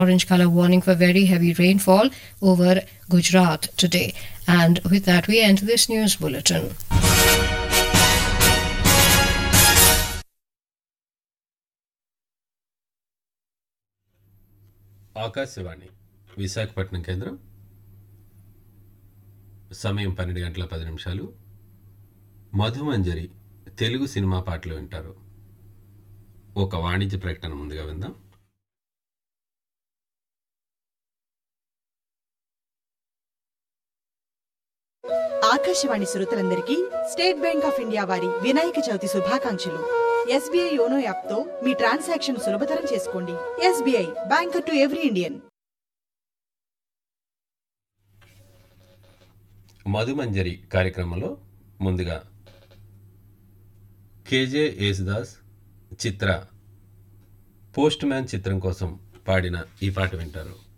orange color warning for very heavy rainfall over Gujarat today. And with that, we end this news bulletin. Akashvani Visakhapatnam కేంద్రం సమయం పన్నెండు గంటల పది నిమిషాలు మధుమంజరి తెలుగు సినిమా పాటలు వింటారు ఒక వాణిజ్య ప్రకటన ముందుగా విందాం ఆకాశవాణి శ్రోతలందరికీ స్టేట్ బ్యాంక్ ఆఫ్ ఇండియా వారి వినాయక చవితి శుభాకాంక్షలు ఎస్బీఐ యోనో యాప్ తో మీ ట్రాన్సాక్షన్ సులభతరం చేసుకోండి SBI banker to every Indian Madhumanjari కార్యక్రమంలో ముందుగా KJ Yesudas Chitra postman చిత్రం కోసం పాడిన ఈ పాట వింటారు